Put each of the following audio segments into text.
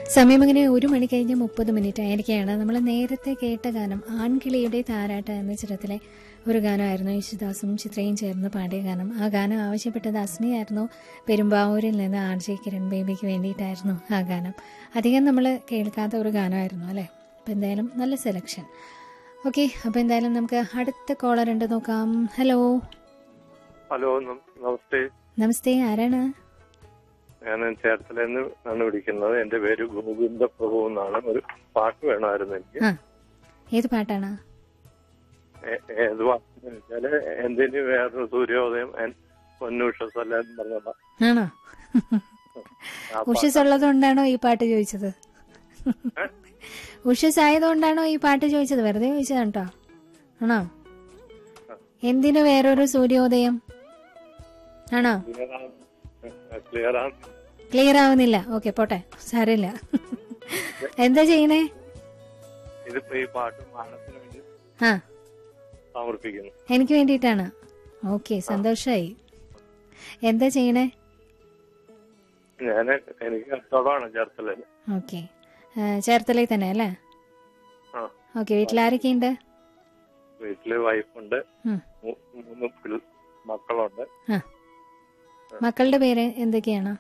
സമയം അങ്ങനെ ഒരു മണി കഴിഞ്ഞ് മുപ്പത് മിനിറ്റ് ആയിരിക്കുകയാണ് നമ്മൾ നേരത്തെ കേട്ട ഗാനം ആൺകിളിയുടെ താരാട്ട് എന്ന ചിത്രത്തിലെ ഒരു ഗാനമായിരുന്നു യേശുദാസും ചിത്രയും ചേർന്ന് പാടിയ ഗാനം ആ ഗാനം ആവശ്യപ്പെട്ടത് അസ്മിയായിരുന്നു പെരുമ്പാവൂരിൽ നിന്ന് ആർ ജെ കിരൺ ബേബിക്ക് വേണ്ടിയിട്ടായിരുന്നു ആ ഗാനം അധികം നമ്മൾ കേൾക്കാത്ത ഒരു ഗാനമായിരുന്നു അല്ലേ അപ്പം എന്തായാലും നല്ല സെലക്ഷൻ ഓക്കെ അപ്പോൾ എന്തായാലും നമുക്ക് അടുത്ത കോളർ ഉണ്ട് നോക്കാം ഹലോ ഹലോ നം- നമസ്തേ നമസ്തേ ആരാണ് ഞാൻ ചേർത്തലെന്ന് ആണ് വിളിക്കുന്നത് എന്റെ പേര് ഗോവിന്ദ പ്രഭു എന്നാണ് ഒരു പാട്ട് വേണമായിരുന്നു എനിക്ക് ആ ഏത് പാട്ടാണ് ഏ- ഏത് പാട്ടെന്ന് വെച്ചാല് എന്തിന് വേറൊരു സൂര്യോദയം എൻ- പൊന്നുഷസല്ല എന്ന് പറഞ്ഞ ആണോ ആ ഉഷസ് ഉള്ളതുകൊണ്ടാണോ ഈ പാട്ട് ചോദിച്ചത് ഉഷസ് ആയതുകൊണ്ടാണോ ഈ പാട്ട് ചോദിച്ചത് വെറുതെ ചോദിച്ചതാണ് കേട്ടോ ആണോ എന്തിനു വേറൊരു സൂര്യോദയം ആണോ ക്ലിയർ ആണ് ക്ലിയർ ആവുന്നില്ല ഓക്കെ പോട്ടെ സാരമില്ല എന്താ ചെയ്യണേ ഇതിപ്പോ ഈ പാട്ട് മാനത്തിന് വേണ്ടി ആ സമർപ്പിക്കുന്നു എനിക്ക് വേണ്ടിയിട്ടാണ് ഓക്കെ സന്തോഷമായി എന്താ ചെയ്യണേ ഞാൻ എനിക്ക് കച്ചവടമാണ് ചേർത്തലയിൽ ഓക്കെ ചേർത്തലയിൽ തന്നെ അല്ലേ ആ ഓക്കെ വീട്ടിലാരൊക്കെയുണ്ട് വീട്ടില് വൈഫുണ്ട് ഉം. മൂ- മൂന്ന് പിള്ള- മക്കളുണ്ട് ആ മക്കളുടെ പേര് എന്തൊക്കെയാണ്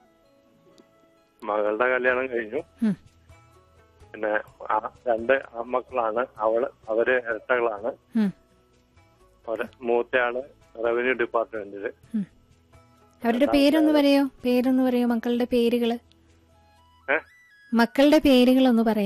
മകളുടെ കല്യാണം കഴിഞ്ഞു ഉം. പിന്നെ ആ രണ്ട് ആൺമക്കളാണ് അവള് അവര് ഇരട്ടകളാണ് ഉം. അവര് മൂത്തയാള് റവന്യൂ ഡിപ്പാർട്ട്മെന്റില് ഉം. അവരുടെ പേരൊന്ന് പറയോ പേരൊന്ന് പറയോ മക്കളുടെ പേരുകള് ഏ? മക്കളുടെ പേരുകളൊന്ന് പറയോ